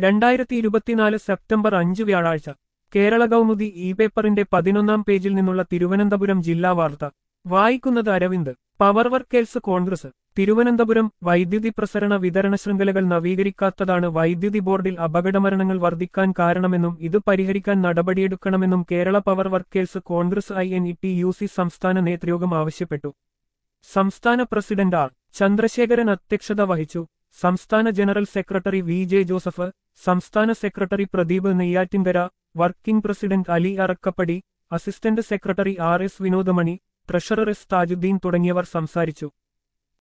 രണ്ടായിരത്തി ഇരുപത്തിനാല് സെപ്റ്റംബർ അഞ്ച് വ്യാഴാഴ്ച കേരള കൗമുദി ഇ പേപ്പറിന്റെ പതിനൊന്നാം പേജിൽ നിന്നുള്ള തിരുവനന്തപുരം ജില്ലാ വാർത്ത വായിക്കുന്നത് Aravind power workers congress Thiruvananthapuram വൈദ്യുതി പ്രസരണ വിതരണ ശൃംഖലകൾ നവീകരിക്കാത്തതാണ് വൈദ്യുതി ബോർഡിൽ അപകടമരണങ്ങൾ വർദ്ധിക്കാൻ കാരണമെന്നും ഇത് പരിഹരിക്കാൻ നടപടിയെടുക്കണമെന്നും Kerala power workers congress I N E T U C സംസ്ഥാന നേതൃയോഗം ആവശ്യപ്പെട്ടു സംസ്ഥാന പ്രസിഡന്റ് ആർ ചന്ദ്രശേഖരൻ അധ്യക്ഷത വഹിച്ചു സംസ്ഥാന general secretary V J Joseph സംസ്ഥാന secretary Pradeep Neyyattinkara working president Ali Arakkappadi assistant secretary R S Vinodamani treasurer S Thajuddeen തുടങ്ങിയവർ സംസാരിച്ചു